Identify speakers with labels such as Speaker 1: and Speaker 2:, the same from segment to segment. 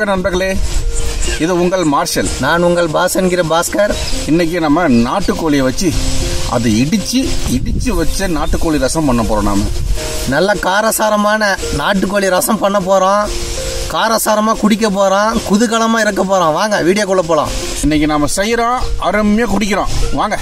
Speaker 1: வணக்கம் நண்பர்களே இது உங்கள் மார்ஷல்
Speaker 2: நான் உங்கள் பாஸ் என்கிற பாஸ்கர்
Speaker 1: இன்னைக்கு நம்ம நாட்டுக்கோழியை வச்சு அதை இடிச்சு இடிச்சு வச்ச நாட்டுக்கோழி ரசம் பண்ண போறோம் நாம
Speaker 2: நல்ல காரசாரமான நாட்டுக்கோழி ரசம் பண்ண போகிறோம் காரசாரமாக குடிக்க போகிறோம் குதூகலமாக இருக்க போகிறோம் வாங்க வீடியோக்குள்ளே போகலாம்
Speaker 1: இன்னைக்கு நாம செய்யறோம் அருமையா குடிக்கிறோம் வாங்க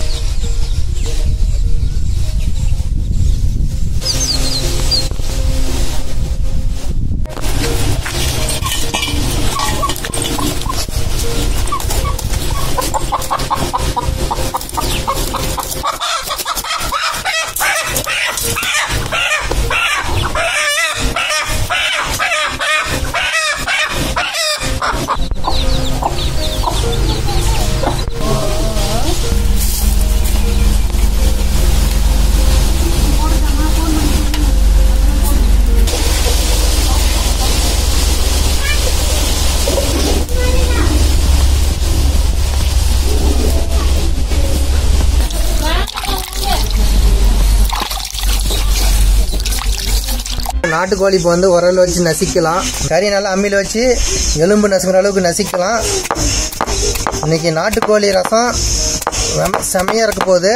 Speaker 2: நாட்டுக்கோழி இப்போ வந்து உரல் வச்சு நசிக்கலாம் கறி நல்லா அம்மியில் வச்சு எலும்பு நசுக்கிற அளவுக்கு நசிக்கலாம் இன்னைக்கு நாட்டுக்கோழி ரசம் ரொம்ப செமையாக இருக்க போகுது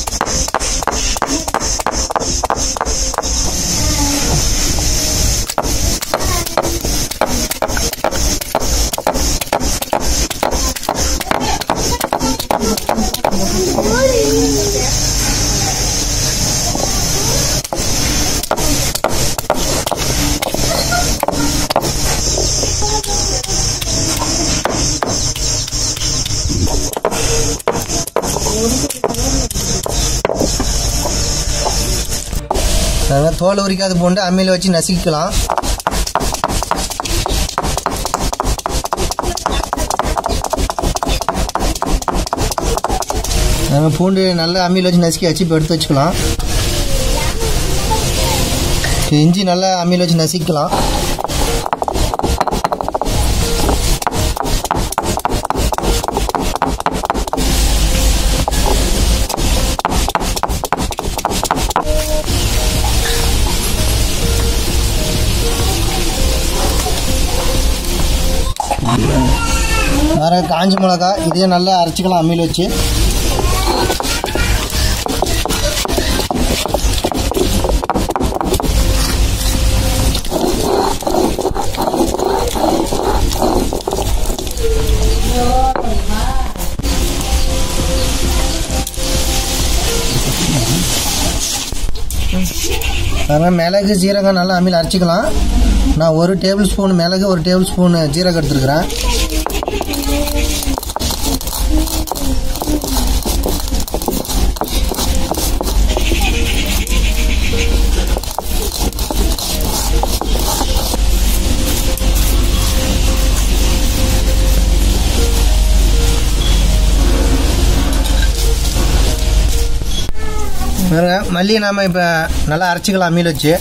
Speaker 2: நாங்கள் தோல் உரிக்காத பூண்டு அம்மியில் வச்சு நசிக்கலாம் நாங்கள் பூண்டு நல்லா அம்மியில் வச்சு நசுக்கி வச்சு இப்போ எடுத்து வச்சுக்கலாம் இஞ்சி நல்லா அம்மியில் வச்சு நசிக்கலாம் வேறு காஞ்ச மிளகா இதையும் நல்லா அரைச்சிக்கலாம் அம்மியில் வச்சு அதனால் மிளகு ஜீரகம் நல்லா அம்மியில் அரைச்சிக்கலாம் நான் ஒரு டேபிள் ஸ்பூன் மிளகு ஒரு டேபிள் ஸ்பூன் ஜீரகம் எடுத்துருக்குறேன் பாருங்க மல்லி நாம இப்போ நல்லா அரைச்சிக்கலாம் அம்மியில் வச்சு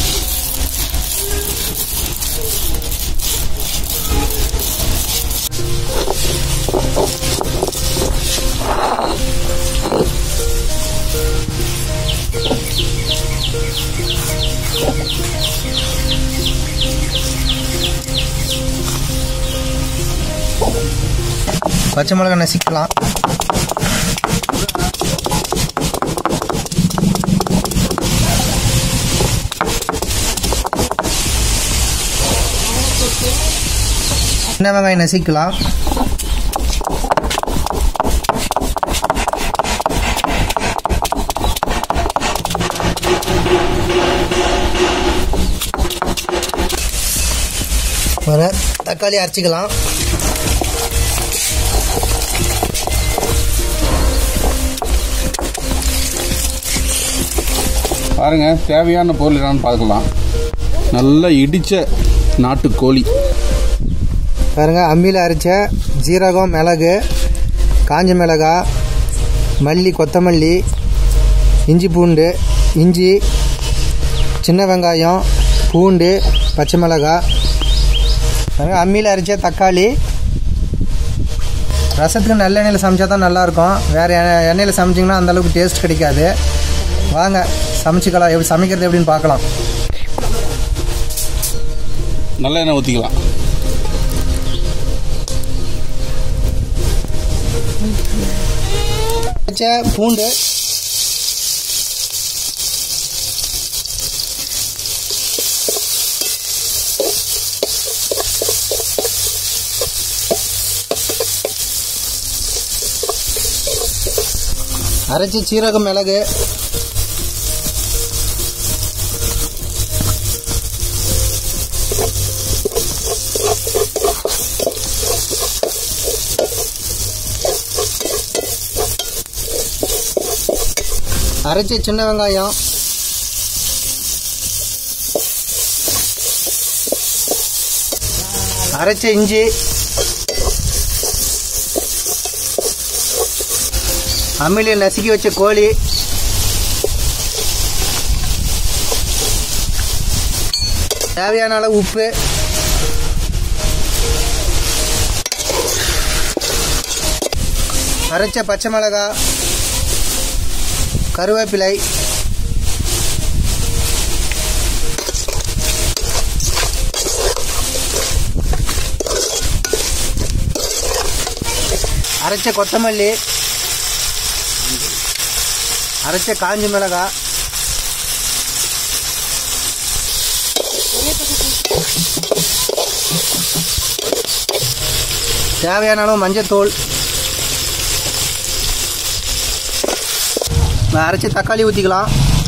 Speaker 2: பச்சை மிளகாய் நசிக்கலாம் சின்ன வெங்காயம் நசிக்கலாம் வர தக்காளி அரைச்சிக்கலாம்
Speaker 1: பாருங்க தேவையான பொருள் என்னன்னு பார்க்கலாம் நல்லா இடிச்ச நாட்டுக்கோழி
Speaker 2: பாருங்க அம்மியில் அரைச்ச ஜீரகம் மிளகு காஞ்ச மிளகா மல்லி கொத்தமல்லி இஞ்சி பூண்டு இஞ்சி சின்ன வெங்காயம் பூண்டு பச்சை மிளகா பாருங்க அம்மியில் அரைச்ச தக்காளி ரசத்துக்கு நல்லெண்ணெயில் சமைச்சா தான் நல்லாயிருக்கும் வேறு எண்ணெயில் சமைச்சிங்கன்னா அந்தளவுக்கு டேஸ்ட் கிடைக்காது வாங்க சமைச்சிக்கலாம் எப்படி சமைக்கிறது எப்படின்னு பார்க்கலாம்
Speaker 1: நல்ல எண்ணெய் ஊற்றிக்கலாம்
Speaker 2: வச்ச பூண்டு அரைச்சி சீரகம் மிளகு அரைச்ச சின்ன வெங்காயம் அரைச்ச இஞ்சி அம்மியில் நசுக்கி வச்ச கோழி தேவையான அளவு உப்பு அரைச்ச பச்சை மிளகாய் கருவேப்பிலை அரைச்ச கொத்தமல்லி அரைச்ச காஞ்சி மிளகாய் தேவையான அளவு மஞ்சத்தூள் அரைச்சி தக்காளி ஊற்றிக்கலாம்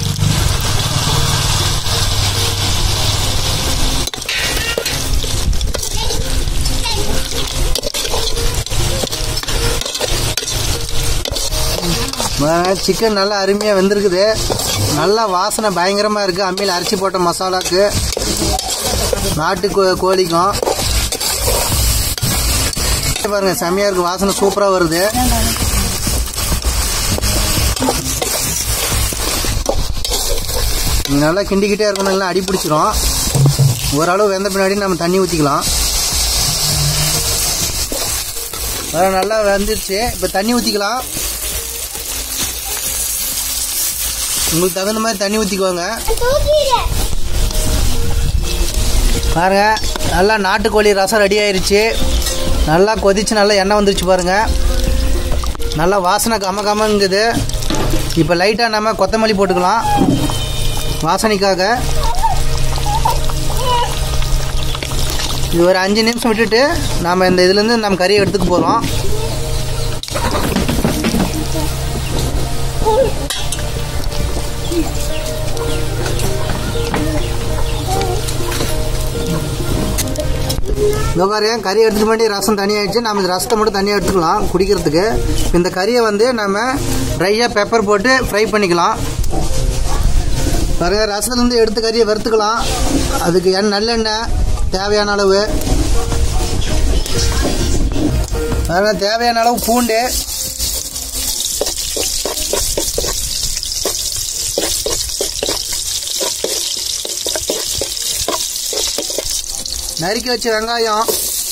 Speaker 2: சிக்கன் நல்லா அருமையாக வெந்திருக்குது நல்லா வாசனை பயங்கரமாக இருக்குது அம்மியில் அரைச்சி போட்ட மசாலாக்கு நாட்டு கோ கோழிக்கும் பாருங்கள் செம்மையாக இருக்குது வாசனை சூப்பராக வருது நல்லா கிண்டிக்கிட்டே இருக்கணும் இல்லைன்னா அடி பிடிச்சிரும் ஓரளவு வெந்த பின்னாடி நம்ம தண்ணி ஊற்றிக்கலாம் நல்லா வெந்துருச்சு இப்போ தண்ணி ஊற்றிக்கலாம் உங்களுக்கு தகுந்த மாதிரி தண்ணி ஊற்றிக்குவாங்க பாருங்க நல்லா நாட்டுக்கோழி ரசம் ரெடி ஆயிருச்சு நல்லா கொதிச்சு நல்லா எண்ணெய் வந்துருச்சு பாருங்க நல்லா வாசனை கம கமங்குது இப்போ லைட்டாக நம்ம கொத்தமல்லி போட்டுக்கலாம் வாசனைக்காக இது ஒரு அஞ்சு நிமிஷம் விட்டுட்டு நாம் இந்த இதுலேருந்து நம்ம கறியை எடுத்துக்க போகிறோம் இந்த மாதிரி கறி எடுத்துக்க வேண்டிய ரசம் தனியாகிடுச்சு நம்ம இந்த ரசத்தை மட்டும் தனியாக எடுத்துக்கலாம் குடிக்கிறதுக்கு இந்த கறியை வந்து நம்ம ட்ரையாக பெப்பர் போட்டு ஃப்ரை பண்ணிக்கலாம் பாருங்க ரசத்துலேருந்து எடுத்து கறியை வறுத்துக்கலாம் அதுக்கு எண்ணெய் நல்லெண்ணெய் தேவையான அளவு பாருங்க தேவையான அளவு பூண்டு நறுக்கி வச்ச வெங்காயம்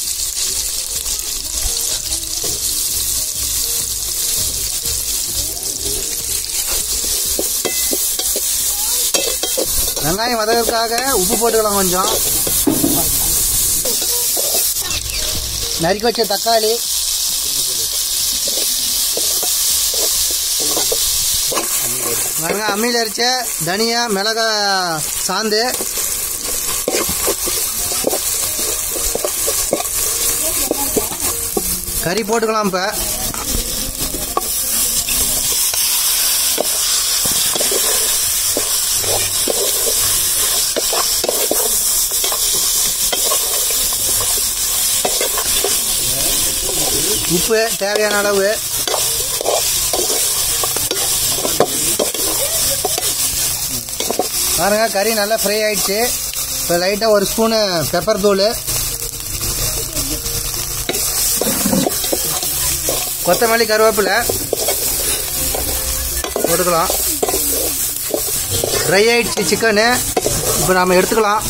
Speaker 2: வெங்காயம் வதக்கிறதுக்காக உப்பு போட்டுக்கலாம் கொஞ்சம் நறுக்கி வச்ச தக்காளி பாருங்க அம்மியில் அரைச்ச தனியா மிளகா சாந்து கறி போட்டுக்கலாம் இப்போ உப்பு தேவையான அளவு பாருங்க கறி நல்லா ஃப்ரை ஆயிடுச்சு இப்போ லைட்டாக ஒரு ஸ்பூனு பெப்பர் தூள் கொத்தமல்லி கருவேப்பிலை போட்டுக்கலாம் ட்ரை ஆயிடுச்சு சிக்கனு இப்போ நாம் எடுத்துக்கலாம்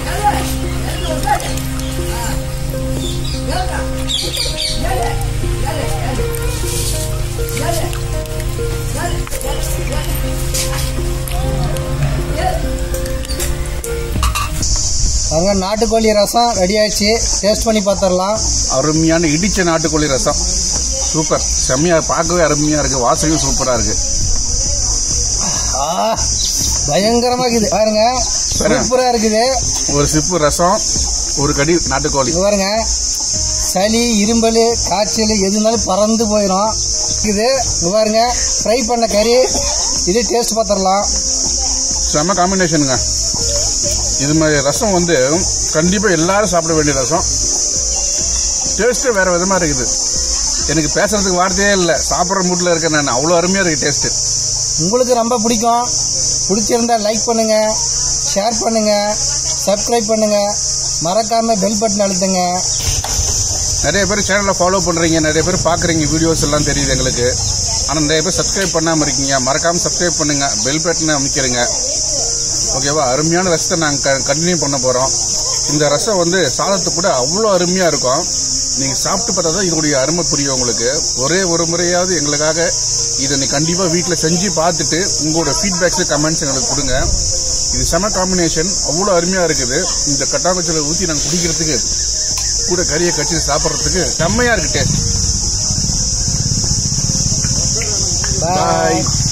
Speaker 2: பாருங்க நாட்டுக்கோழி ரசம் ரெடி ஆயிடுச்சு டேஸ்ட் பண்ணி பார்த்துடலாம்
Speaker 1: அருமையான இடிச்ச நாட்டுக்கோழி ரசம் சூப்பர் செம்மையா பார்க்கவே அருமையா இருக்கு வாசனையும் சூப்பரா இருக்கு
Speaker 2: ஆ பயங்கரமா இருக்குது பாருங்க சூப்பரா இருக்குது
Speaker 1: ஒரு சிப்பு ரசம் ஒரு கடி நாட்டுக்கோழி
Speaker 2: இங்க பாருங்க சளி இரும்பல் காய்ச்சல் எது இருந்தாலும் பறந்து போயிடும் இது இங்க பாருங்க ஃப்ரை பண்ண கறி இது டேஸ்ட் பார்த்துடலாம்
Speaker 1: செம்ம காம்பினேஷனுங்க இது மாதிரி ரசம் வந்து கண்டிப்பா எல்லாரும் சாப்பிட வேண்டிய ரசம் டேஸ்ட்டு வேற விதமா இருக்குது எனக்கு பேசுறதுக்கு வார்த்தையே இல்லை சாப்பிட்ற மூட்டில் இருக்கேன் நான் அவ்வளோ அருமையா இருக்கு டேஸ்ட்டு
Speaker 2: உங்களுக்கு ரொம்ப பிடிக்கும் பிடிச்சிருந்தா லைக் பண்ணுங்க ஷேர் பண்ணுங்க சப்ஸ்கிரைப் பண்ணுங்க மறக்காம பெல் பட்டன் அழுத்துங்க
Speaker 1: நிறைய பேர் சேனலை ஃபாலோ பண்றீங்க நிறைய பேர் பாக்குறீங்க வீடியோஸ் எல்லாம் தெரியுது எங்களுக்கு ஆனா நிறைய பேர் சப்ஸ்கிரைப் பண்ணாம இருக்கீங்க மறக்காம சப்ஸ்கிரைப் பண்ணுங்க பெல் பட்டனை அமைக்கிறீங்க ஓகேவா அருமையான ரசத்தை நாங்கள் கண்டினியூ பண்ண போறோம் இந்த ரசம் வந்து சாதத்து கூட அவ்வளோ அருமையா இருக்கும் நீங்க சாப்பிட்டு பார்த்தா தான் இதோடைய அருமை புரியும் உங்களுக்கு ஒரே ஒரு முறையாவது எங்களுக்காக இதை நீ கண்டிப்பா வீட்டில் செஞ்சு பார்த்துட்டு உங்களோட ஃபீட்பேக்ஸ் கமெண்ட்ஸ் எங்களுக்கு கொடுங்க இது செம காம்பினேஷன் அவ்வளோ அருமையா இருக்குது இந்த கட்டாக்குச்சியில் ஊற்றி நாங்கள் குடிக்கிறதுக்கு கூட கறியை கடிச்சு சாப்பிட்றதுக்கு செம்மையா இருக்கு டேஸ்ட்
Speaker 2: பாய்
Speaker 1: பாய்